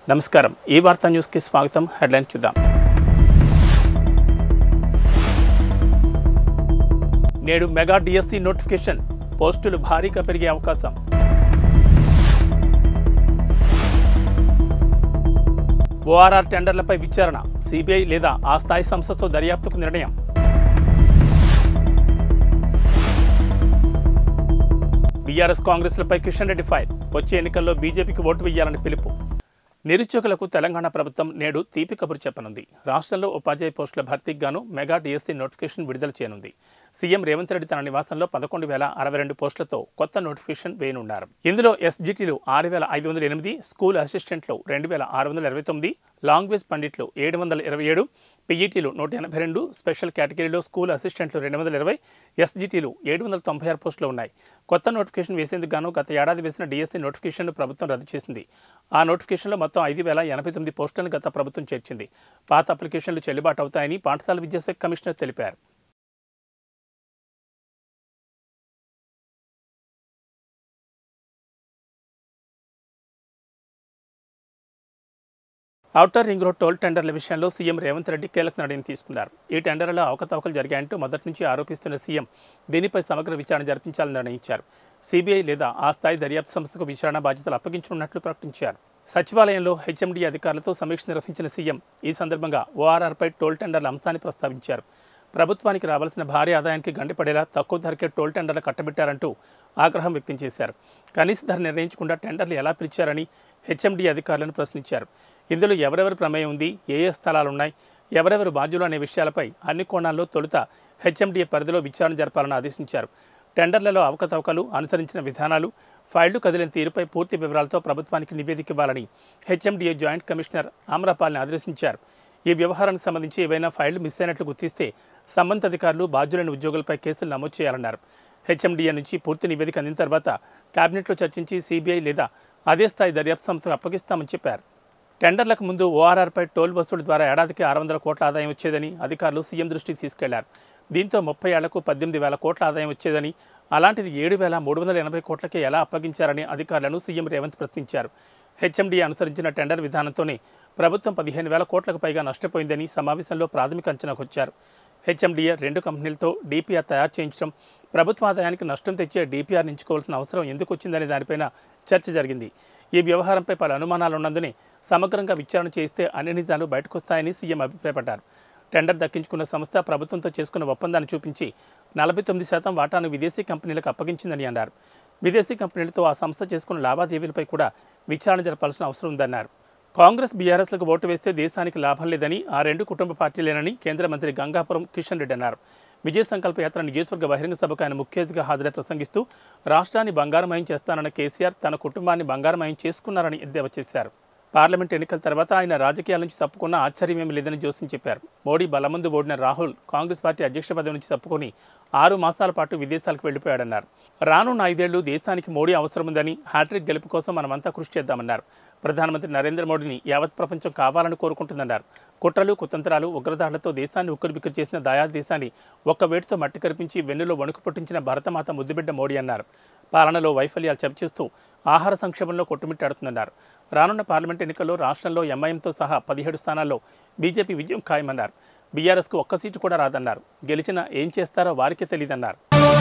నమస్కారం ఈ వార్తా న్యూస్కి స్వాగతం హెడ్లైన్ చూద్దాం నేడు మెగా డిఎస్సి నోటిఫికేషన్ పోస్టులు భారీగా పెరిగే అవకాశం ఓఆర్ఆర్ టెండర్లపై విచారణ సిబిఐ లేదా ఆ స్థాయి సంస్థతో దర్యాప్తుకు నిర్ణయం బీఆర్ఎస్ కాంగ్రెస్లపై కిషన్ రెడ్డి ఫైర్ వచ్చే ఎన్నికల్లో బీజేపీకి ఓటు వేయాలని పిలుపు నిరుద్యోగులకు తెలంగాణ ప్రభుత్వం నేడు తీపి కబురు చెప్పనుంది రాష్ట్రంలో ఉపాధ్యాయ పోస్టుల భర్తీకి గాను మెగా డిఎస్సీ నోటిఫికేషన్ విడుదల చేయనుంది సీఎం రేవంత్ రెడ్డి తన నివాసంలో పదకొండు వేల అరవై రెండు పోస్టులతో కొత్త నోటిఫికేషన్ వేయనున్నారు ఇందులో ఎస్జిటిలు ఆరు వేల ఐదు వందల ఎనిమిది స్కూల్ అసిస్టెంట్లు రెండు వేల ఆరు వందల ఇరవై తొమ్మిది లాంగ్వేజ్ పండిట్లు ఏడు వందల ఇరవై ఏడు పీఈటీలు నూట ఎనభై రెండు స్పెషల్ కేటగిరీలో స్కూల్ అసిస్టెంట్లు రెండు వందల ఇరవై ఎస్జిటిలు ఏడు వందల తొంభై ఆరు పోస్టులు ఉన్నాయి కొత్త నోటిఫికేషన్ వేసేందుకు గాను గత ఏడాది వేసిన డిఎస్సీ నోటిఫికేషన్ను ప్రభుత్వం రద్దు చేసింది ఆ నోటిఫికేషన్లో మొత్తం ఐదు వేల ఎనభై తొమ్మిది పోస్టులను గత ప్రభుత్వం చేర్చింది పాత అప్లికేషన్లు చెల్లుబాటు అవుతాయని పాఠశాల విద్యాశాఖ కమిషనర్ తెలిపారు ఔటర్ రింగ్ రోడ్ టోల్ టెండర్ల విషయంలో సీఎం రేవంత్ రెడ్డి కీలక నిర్ణయం తీసుకున్నారు ఈ టెండర్లలో అవకతవకలు జరిగాయంటూ మొదటి నుంచి ఆరోపిస్తున్న సీఎం దీనిపై సమగ్ర విచారణ జరిపించాలని నిర్ణయించారు సిబిఐ లేదా ఆ స్థాయి దర్యాప్తు సంస్థకు విచారణ బాధ్యతలు అప్పగించనున్నట్లు ప్రకటించారు సచివాలయంలో హెచ్ఎండీ అధికారులతో సమీక్ష నిర్వహించిన సీఎం ఈ సందర్భంగా ఓఆర్ఆర్పై టోల్ టెండర్ల అంశాన్ని ప్రస్తావించారు ప్రభుత్వానికి రావాల్సిన భారీ ఆదాయానికి గండిపడేలా తక్కువ ధరకే టోల్ టెండర్లు కట్టబెట్టారంటూ ఆగ్రహం వ్యక్తం చేశారు కనీస ధర నిర్ణయించకుండా టెండర్లు ఎలా పిలిచారని హెచ్ఎండీ అధికారులను ప్రశ్నించారు ఇందులో ఎవరెవరి ప్రమేయం ఉంది ఏ ఏ స్థలాలున్నాయి ఎవరెవరు బాధ్యులు అనే విషయాలపై అన్ని కోణాల్లో తొలుత హెచ్ఎండీఏ పరిధిలో విచారణ జరపాలని ఆదేశించారు టెండర్లలో అవకతవకలు అనుసరించిన విధానాలు ఫైళ్లు కదిలిన తీరుపై పూర్తి వివరాలతో ప్రభుత్వానికి నివేదిక ఇవ్వాలని హెచ్ఎండీఏ జాయింట్ కమిషనర్ ఆమ్రపాల్ని ఆదేశించారు ఈ వ్యవహారానికి సంబంధించి ఏవైనా ఫైళ్లు మిస్ అయినట్లు గుర్తిస్తే సంబంధిత అధికారులు బాధ్యులైన ఉద్యోగులపై కేసులు నమోదు చేయాలన్నారు హెచ్ఎండీఏ నుంచి పూర్తి నివేదిక అందిన తర్వాత కేబినెట్లో చర్చించి సిబిఐ లేదా అదే స్థాయి దర్యాప్తు సంస్థకు అప్పగిస్తామని చెప్పారు టెండర్లకు ముందు ఓఆర్ఆర్పై టోల్ వసూలు ద్వారా ఏడాదికి ఆరు వందల కోట్ల ఆదాయం వచ్చేదని అధికారులు సీఎం దృష్టికి తీసుకెళ్లారు దీంతో ముప్పై ఏళ్లకు పద్దెనిమిది వేల కోట్ల ఆదాయం వచ్చేదని అలాంటిది ఏడు వేల మూడు వందల ఎనభై కోట్లకే ఎలా అప్పగించారని అధికారులను సీఎం రేవంత్ ప్రశ్నించారు హెచ్ఎండీ అనుసరించిన టెండర్ విధానంతోనే ప్రభుత్వం పదిహేను వేల కోట్లకు పైగా నష్టపోయిందని సమావేశంలో ప్రాథమిక అంచనాకు వచ్చారు హెచ్ఎండిఏ రెండు కంపెనీలతో డీపీఆర్ తయారు చేయించడం ప్రభుత్వ ఆదాయానికి నష్టం తెచ్చే డీపీఆర్ ఎంచుకోవాల్సిన అవసరం ఎందుకు వచ్చిందనే దానిపైన చర్చ జరిగింది ఈ వ్యవహారంపై పలు అనుమానాలు ఉన్నందునే సమగ్రంగా విచారణ చేస్తే అన్ని నిజాలు బయటకొస్తాయని సీఎం అభిప్రాయపడ్డారు టెండర్ దక్కించుకున్న సంస్థ ప్రభుత్వంతో చేసుకున్న ఒప్పందాన్ని చూపించి నలభై తొమ్మిది శాతం వాటాను విదేశీ కంపెనీలకు అప్పగించిందని అన్నారు విదేశీ కంపెనీలతో ఆ సంస్థ చేసుకున్న లావాదేవీలపై కూడా విచారణ జరపాల్సిన అవసరం ఉందన్నారు కాంగ్రెస్ బీఆర్ఎస్లకు ఓటు వేస్తే దేశానికి లాభం లేదని ఆ రెండు కుటుంబ పార్టీలేనని కేంద్ర మంత్రి గంగాపురం కిషన్ రెడ్డి అన్నారు విజయ సంకల్ప యాత్ర నియోజకవర్గ బహిరంగ సభకు ఆయన ముఖ్య అతిథిగా హాజరై ప్రసంగిస్తూ రాష్ట్రాన్ని బంగారమయం చేస్తానన్న కేసీఆర్ తన కుటుంబాన్ని బంగారమయం చేసుకున్నారని ఎద్దేవా చేశారు పార్లమెంట్ ఎన్నికల తర్వాత ఆయన రాజకీయాల నుంచి తప్పుకున్న ఆశ్చర్యమేమీ లేదని జోస్యం చెప్పారు మోడీ బలమందు ఓడిన రాహుల్ కాంగ్రెస్ పార్టీ అధ్యక్ష పదవి నుంచి తప్పుకొని ఆరు మాసాల పాటు విదేశాలకు వెళ్లిపోయాడన్నారు రానున్న ఐదేళ్లు దేశానికి మోడీ అవసరముందని హ్యాట్రిక్ గెలుపు కోసం మనమంతా కృషి చేద్దామన్నారు ప్రధానమంత్రి నరేంద్ర మోడీని యావత్ ప్రపంచం కావాలని కోరుకుంటుందన్నారు కుట్రలు కుతంత్రాలు ఉగ్రదాడులతో దేశాన్ని ఉక్కరిబిక్కరు చేసిన దయా దేశాన్ని ఒక్క వేటితో మట్టి కరిపించి వెన్నులో వణుకు పుట్టించిన భరతమాత ముద్దుబిడ్డ మోడీ అన్నారు పాలనలో వైఫల్యాలు చర్చిస్తూ ఆహార సంక్షేమంలో కొట్టుమిట్టాడుతుందన్నారు రానున్న పార్లమెంట్ ఎన్నికల్లో రాష్ట్రంలో ఎంఐఎంతో సహా పదిహేడు స్థానాల్లో బీజేపీ విజయం ఖాయమన్నారు బీఆర్ఎస్కు ఒక్క సీటు కూడా రాదన్నారు గెలిచినా ఏం చేస్తారో వారికే తెలియదన్నారు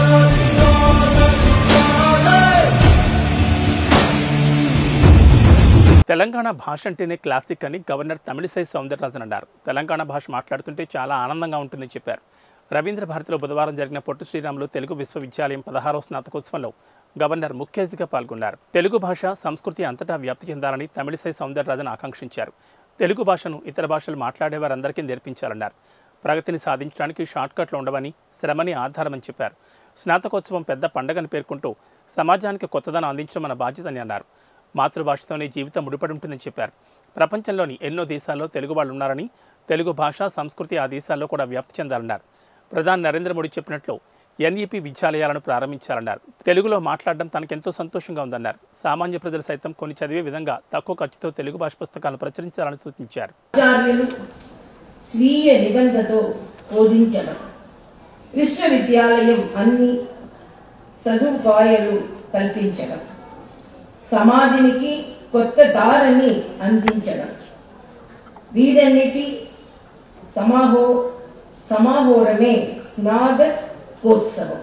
తెలంగాణ భాష అంటేనే క్లాసిక్ అని గవర్నర్ తమిళిసై సౌందరరాజన్ అన్నారు తెలంగాణ భాష మాట్లాడుతుంటే చాలా ఆనందంగా ఉంటుందని చెప్పారు రవీంద్ర భారతిలో బుధవారం జరిగిన పొట్టు శ్రీరాములు తెలుగు విశ్వవిద్యాలయం పదహారవ స్నాతకోత్సవంలో గవర్నర్ ముఖ్య అతిథిగా పాల్గొన్నారు తెలుగు భాష సంస్కృతి అంతటా వ్యాప్తి చెందాలని తమిళిసై సౌందరరాజన్ ఆకాంక్షించారు తెలుగు భాషను ఇతర భాషలు మాట్లాడే వారందరికీ నేర్పించాలన్నారు ప్రగతిని సాధించడానికి షార్ట్కట్లు ఉండవని శ్రమని ఆధారమని చెప్పారు స్నాతకోత్సవం పెద్ద పండగని పేర్కొంటూ సమాజానికి కొత్తదనం అందించడం మన బాధ్యతని అన్నారు మాతృభాషతోనే జీవితం ముడిపడి ఉంటుందని చెప్పారు ప్రపంచంలోని ఎన్నో దేశాల్లో తెలుగు వాళ్ళు ఉన్నారని తెలుగు భాష సంస్కృతి ఆ దేశాల్లో కూడా వ్యాప్తి చెందాలన్నారు ప్రధాని నరేంద్ర మోడీ చెప్పినట్లు ఎన్ఈపీ విద్యాలయాలను ప్రారంభించాలన్నారు తెలుగులో మాట్లాడడం తనకెంతో సంతోషంగా ఉందన్నారు సామాన్య ప్రజలు సైతం కొన్ని చదివే విధంగా తక్కువ ఖర్చుతో తెలుగు భాష పుస్తకాలను ప్రచురించాలని సూచించారు ఆచార్యులు స్వీయ నిబంధనతో బోధించడం విశ్వవిద్యాలయం అన్ని సదుపాయాలు కల్పించడం సమాజానికి కొత్త దారిని అందించడం వీటన్నిటి సమాహో సమాహోరమే స్నాద కోత్సవం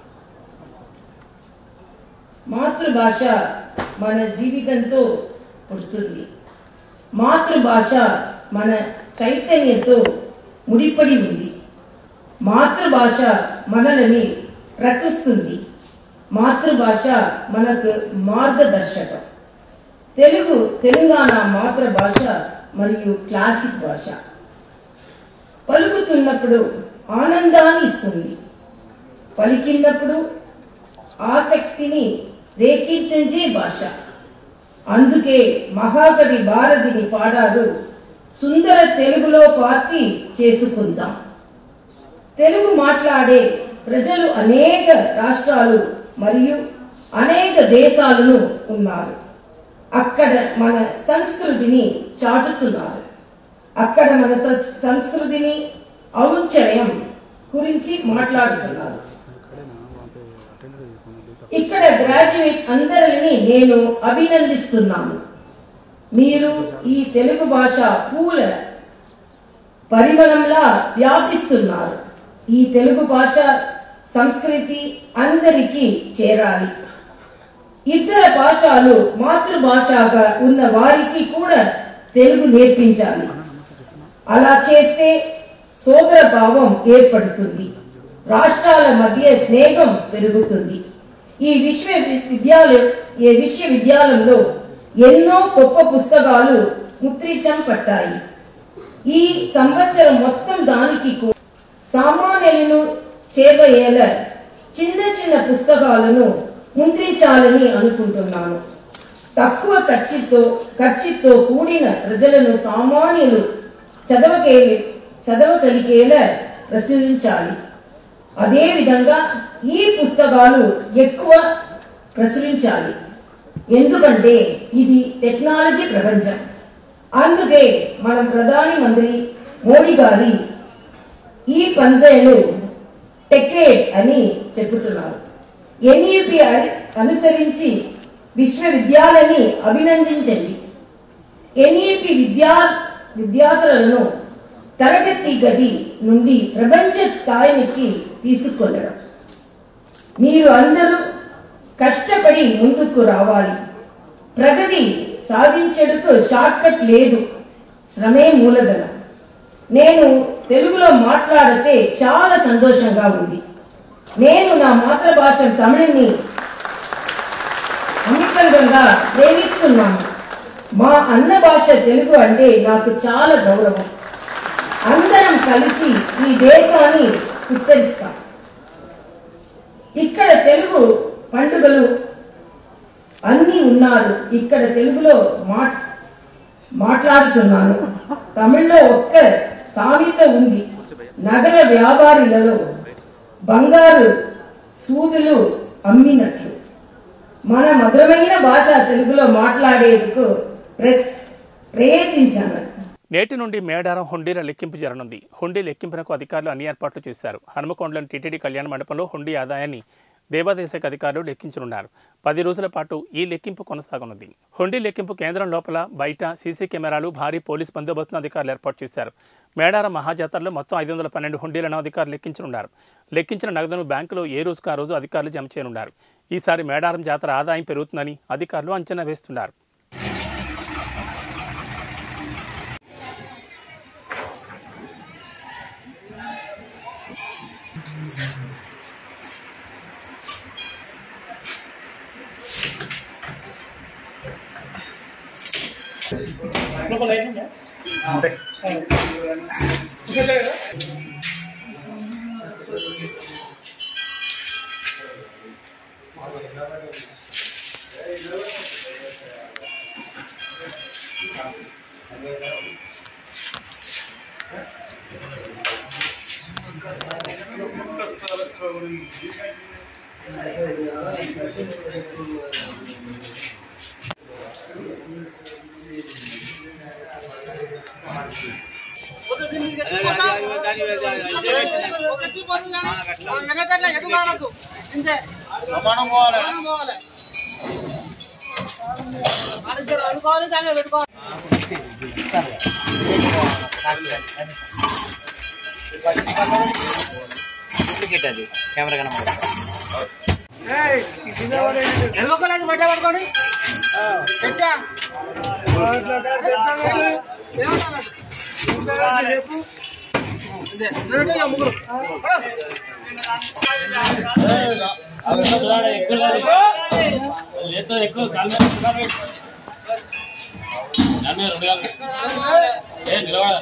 మాతృభాష మన జీవితంతో పుడుతుంది మాతృభాష మన చైతన్యంతో ముడిపడి ఉంది మాతృభాష మనల్ని ప్రకటిస్తుంది మాతృభాష మనకు మార్గదర్శకం తెలుగు తెలంగాణ మాతృభాష మరియు క్లాసిక్ భాష పలుకుతున్నప్పుడు ఆనందాన్ని ఇస్తుంది పలికినప్పుడు ఆసక్తిని రేకెత్తించే భాష అందుకే మహాకవి భారతిని పాడారు సుందర తెలుగులో పార్టీ చేసుకుందాం తెలుగు మాట్లాడే ప్రజలు అనేక రాష్ట్రాలు మరియు అనేక దేశాలను ఉన్నారు అక్కడ మన సంస్కృతిని చాటుతున్నారు అక్కడ మన సస్- సంస్కృతిని ఔంచయం గురించి మాట్లాడుతున్నారు ఇక్కడ గ్రాడ్యుయేట్ అందరిని నేను అభినందిస్తున్నాను మీరు ఈ తెలుగు భాష పూల పరిమళంలా వ్యాపిస్తున్నారు ఈ తెలుగు భాష సంస్కృతి అందరికీ చేరాలి ఇతర భాషలు మాతృభాషగా ఉన్న వారికి కూడా తెలుగు నేర్పించాలి అలా చేస్తే సోదర భావం ఏర్పడుతుంది రాష్ట్రాల మధ్య స్నేహం పెరుగుతుంది ఈ విశ్వవిద్యాలయం ఈ విశ్వవిద్యాలయంలో ఎన్నో గొప్ప పుస్తకాలు ముద్రించం పట్టాయి ఈ సంవత్సరం మొత్తం దానికి కూ- సామాన్యులను చేరయ్యేల చిన్న చిన్న పుస్తకాలను ముద్రించాలని అనుకుంటున్నాను తక్కువ ఖర్చుతో ఖర్చుతో కూడిన ప్రజలను సామాన్యులు చదవకే చదవగలిగేలా ప్రచురించాలి అదేవిధంగా ఈ పుస్తకాలు ఎక్కువ ప్రచురించాలి ఎందుకంటే ఇది టెక్నాలజీ ప్రపంచం అందుకే మన ప్రధాని మంత్రి మోడీ గారి ఈ పందేలు టెకేడ్ అని చెబుతున్నారు ఎన్ఈపి అనుసరించి విశ్వవిద్యాలయాన్ని అభినందించండి ఎన్ఈపి విద్యా విద్యార్థులను తరగతి గది నుండి ప్రపంచ స్థాయికి తీసుకెళ్లడం మీరు అందరూ కష్టపడి ముందుకు రావాలి ప్రగతి సాధించడానికి షార్ట్ కట్ లేదు శ్రమే మూలధనం నేను తెలుగులో మాట్లాడితే చాలా సంతోషంగా ఉంది నేను నా మాతృభాష తమిళని అమితంగా ప్రేమిస్తున్నాను మా అన్న భాష తెలుగు అంటే నాకు చాలా గౌరవం అందరం కలిసి ఈ దేశాన్ని ఉత్తరిస్తాం ఇక్కడ తెలుగు పండుగలు అన్ని ఉన్నారు ఇక్కడ తెలుగులో మాట్ మాట్లాడుతున్నాను తమిళ్లో ఒక్క సామెత ఉంది నగర వ్యాపారులలో బంగారు సూదులు అమ్మినట్లు మన మధురమైన భాష తెలుగులో మాట్లాడేందుకు ప్ర- ప్రయత్నించాను నేటి నుండి మేడారం హుండీల లెక్కింపు జరగనుంది హుండీ లెక్కింపునకు అధికారులు అన్ని ఏర్పాట్లు చేశారు హనుమకొండలోని టీటీడీ కళ్యాణ మండపంలో హుండీ ఆదాయాన్ని దేవాదాయ శాఖ అధికారులు లెక్కించనున్నారు పది రోజుల పాటు ఈ లెక్కింపు కొనసాగనుంది హుండీ లెక్కింపు కేంద్రం లోపల బయట సీసీ కెమెరాలు భారీ పోలీస్ బందోబస్తును అధికారులు ఏర్పాటు చేశారు మేడారం మహాజాతరలో మొత్తం ఐదు వందల పన్నెండు హుండీలను అధికారులు లెక్కించనున్నారు లెక్కించిన నగదును బ్యాంకులో ఏ రోజుకు ఆ రోజు అధికారులు జమ చేయనున్నారు ఈసారి మేడారం జాతర ఆదాయం పెరుగుతుందని అధికారులు అంచనా వేస్తున్నారు మనం పోవాలి డూప్లికేట్ అది కెమెరా కనబడదు ఎనుకోలేదు బట్ట పట్టుకోండి పెట్టా రేపు ముగ్గురు లేతో ఎక్కువ కాలు మీద నిలబడి. నన్ను రెండు కాళ్ళు ఏ నిలబడ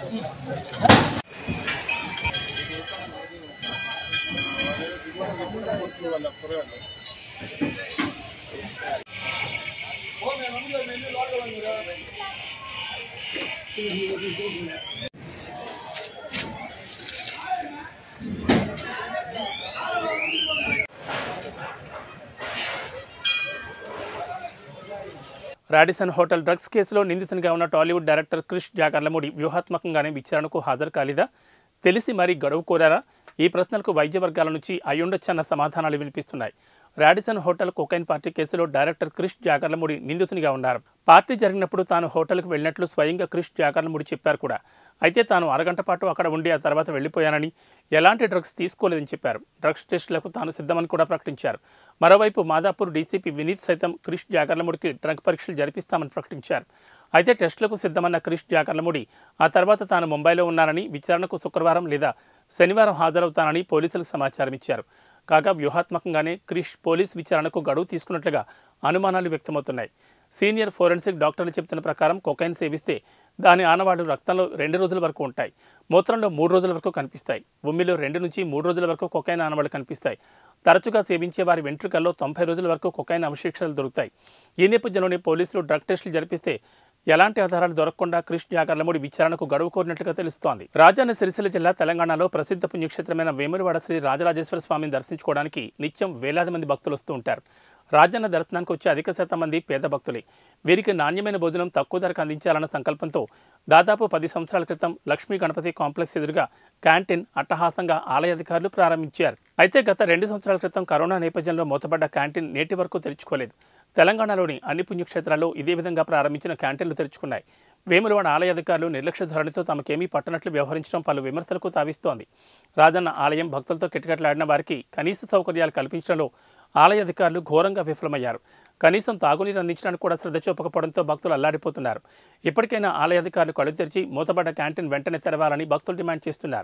రాడిసన్ హోటల్ డ్రగ్స్ కేసులో నిందితునిగా ఉన్న టాలీవుడ్ డైరెక్టర్ క్రిష్ జాగర్లమూడి వ్యూహాత్మకంగానే విచారణకు హాజరు కాలేదా తెలిసి మరీ గడువు కోరారా ఈ ప్రశ్నలకు వైద్య వర్గాల నుంచి అయ్యుండొచ్చన్న సమాధానాలు వినిపిస్తున్నాయి రాడిసన్ హోటల్ కొకైన్ పార్టీ కేసులో డైరెక్టర్ క్రిష్ జాగర్లమూడి నిందితునిగా ఉన్నారు పార్టీ జరిగినప్పుడు తాను హోటల్కు వెళ్ళినట్లు స్వయంగా క్రిష్ జాగర్లమూడి చెప్పారు కూడా అయితే తాను అరగంట పాటు అక్కడ ఉండి ఆ తర్వాత వెళ్ళిపోయానని ఎలాంటి డ్రగ్స్ తీసుకోలేదని చెప్పారు డ్రగ్స్ టెస్టులకు తాను సిద్ధమని కూడా ప్రకటించారు మరోవైపు మాదాపూర్ డీసీపీ వినీత్ సైతం క్రిష్ జాగర్లమూడికి డ్రగ్ పరీక్షలు జరిపిస్తామని ప్రకటించారు అయితే టెస్టులకు సిద్ధమన్న క్రిష్ జాగర్లమూడి ఆ తర్వాత తాను ముంబైలో ఉన్నానని విచారణకు శుక్రవారం లేదా శనివారం హాజరవుతానని పోలీసులకు సమాచారం ఇచ్చారు కాగా వ్యూహాత్మకంగానే క్రిష్ పోలీస్ విచారణకు గడువు తీసుకున్నట్లుగా అనుమానాలు వ్యక్తమవుతున్నాయి సీనియర్ ఫోరెన్సిక్ డాక్టర్లు చెబుతున్న ప్రకారం కొకైన్ సేవిస్తే దాని ఆనవాళ్లు రక్తంలో రెండు రోజుల వరకు ఉంటాయి మూత్రంలో మూడు రోజుల వరకు కనిపిస్తాయి ఉమ్మిలో రెండు నుంచి మూడు రోజుల వరకు కొకైన్ ఆనవాళ్లు కనిపిస్తాయి తరచుగా సేవించే వారి వెంట్రుకల్లో తొంభై రోజుల వరకు కొకైన్ అవశేషాలు దొరుకుతాయి ఈ నేపథ్యంలోనే పోలీసులు డ్రగ్ టెస్టులు జరిపిస్తే ఎలాంటి ఆధారాలు దొరకకుండా క్రిష్ జాగర్లమూడి విచారణకు గడువు కోరినట్లుగా తెలుస్తోంది రాజన్న సిరిసిల్ల జిల్లా తెలంగాణలో ప్రసిద్ధ పుణ్యక్షేత్రమైన వేములవాడ శ్రీ రాజరాజేశ్వర స్వామిని దర్శించుకోవడానికి నిత్యం వేలాది మంది భక్తులు వస్తూ ఉంటారు రాజన్న దర్శనానికి వచ్చే అధిక శాతం మంది పేద భక్తులే వీరికి నాణ్యమైన భోజనం తక్కువ ధరకు అందించాలన్న సంకల్పంతో దాదాపు పది సంవత్సరాల క్రితం లక్ష్మీ గణపతి కాంప్లెక్స్ ఎదురుగా క్యాంటీన్ అట్టహాసంగా ఆలయ అధికారులు ప్రారంభించారు అయితే గత రెండు సంవత్సరాల క్రితం కరోనా నేపథ్యంలో మూతపడ్డ క్యాంటీన్ నేటి వరకు తెరుచుకోలేదు తెలంగాణలోని అన్ని పుణ్యక్షేత్రాల్లో ఇదే విధంగా ప్రారంభించిన క్యాంటీన్లు తెరుచుకున్నాయి వేములవాడ ఆలయ అధికారులు నిర్లక్ష్య ధోరణితో తమకేమీ పట్టనట్లు వ్యవహరించడం పలు విమర్శలకు తావిస్తోంది రాజన్న ఆలయం భక్తులతో కిటకిటలాడిన వారికి కనీస సౌకర్యాలు కల్పించడంలో ఆలయ అధికారులు ఘోరంగా విఫలమయ్యారు కనీసం తాగునీరు అందించడానికి కూడా శ్రద్ధ చూపకపోవడంతో భక్తులు అల్లాడిపోతున్నారు ఇప్పటికైనా ఆలయ అధికారులు కళ్ళు తెరిచి మూతపడ్డ క్యాంటీన్ వెంటనే తెరవాలని భక్తులు డిమాండ్ చేస్తున్నారు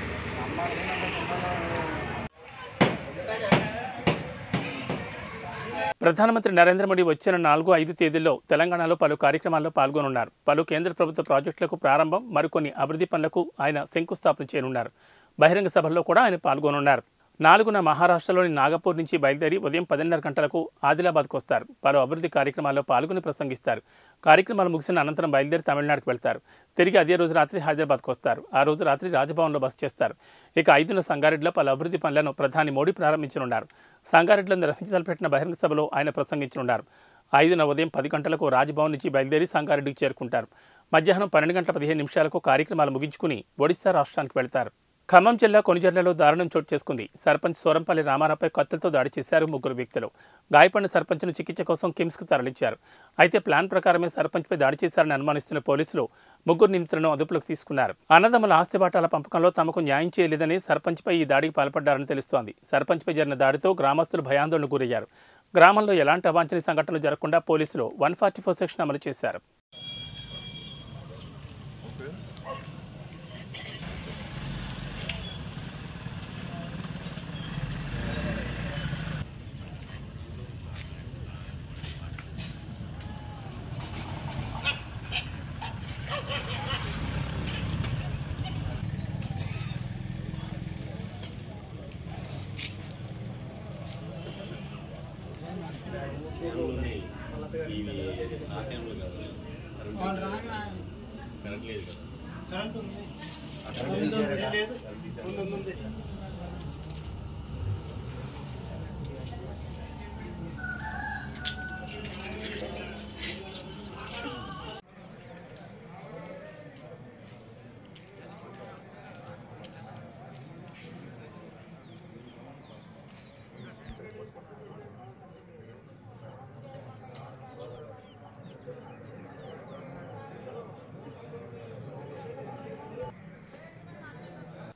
ప్రధానమంత్రి నరేంద్ర మోడీ వచ్చిన నాలుగు ఐదు తేదీల్లో తెలంగాణలో పలు కార్యక్రమాల్లో పాల్గొనున్నారు పలు కేంద్ర ప్రభుత్వ ప్రాజెక్టులకు ప్రారంభం మరికొన్ని అభివృద్ధి పనులకు ఆయన శంకుస్థాపన చేయనున్నారు బహిరంగ సభల్లో కూడా ఆయన పాల్గొనున్నారు నాలుగున మహారాష్ట్రలోని నాగపూర్ నుంచి బయలుదేరి ఉదయం పదిన్నర గంటలకు ఆదిలాబాద్కు వస్తారు పలు అభివృద్ధి కార్యక్రమాల్లో పాల్గొని ప్రసంగిస్తారు కార్యక్రమాలు ముగిసిన అనంతరం బయలుదేరి తమిళనాడుకు వెళ్తారు తిరిగి అదే రోజు రాత్రి హైదరాబాద్కు వస్తారు ఆ రోజు రాత్రి రాజభవన్లో బస చేస్తారు ఇక ఐదున సంగారెడ్డిలో పలు అభివృద్ధి పనులను ప్రధాని మోడీ ప్రారంభించనున్నారు సంగారెడ్డిలో నిర్వహించదలపెట్టిన బహిరంగ సభలో ఆయన ప్రసంగించనున్నారు ఐదున ఉదయం పది గంటలకు రాజ్భవన్ నుంచి బయలుదేరి సంగారెడ్డికి చేరుకుంటారు మధ్యాహ్నం పన్నెండు గంటల పదిహేను నిమిషాలకు కార్యక్రమాలు ముగించుకుని ఒడిశా రాష్ట్రానికి వెళ్తారు ఖమ్మం జిల్లా కొనిజర్లలో దారుణం చోటు చేసుకుంది సర్పంచ్ సోరంపల్లి రామారావుపై కత్తులతో దాడి చేశారు ముగ్గురు వ్యక్తులు గాయపడిన సర్పంచ్ను చికిత్స కోసం కిమ్స్కు తరలించారు అయితే ప్లాన్ ప్రకారమే సర్పంచ్పై దాడి చేశారని అనుమానిస్తున్న పోలీసులు ముగ్గురు నిందితులను అదుపులోకి తీసుకున్నారు అన్నదమ్ముల ఆస్తి బాటాల పంపకంలో తమకు న్యాయం చేయలేదని సర్పంచ్పై ఈ దాడికి పాల్పడ్డారని తెలుస్తోంది సర్పంచ్పై జరిగిన దాడితో గ్రామస్తులు భయాందోళనకు గురయ్యారు గ్రామంలో ఎలాంటి అవాంఛనీయ సంఘటనలు జరగకుండా పోలీసులు వన్ ఫార్టీ ఫోర్ సెక్షన్ అమలు చేశారు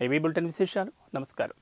ఏవీ బులెటిన్ విశేషాలు నమస్కారం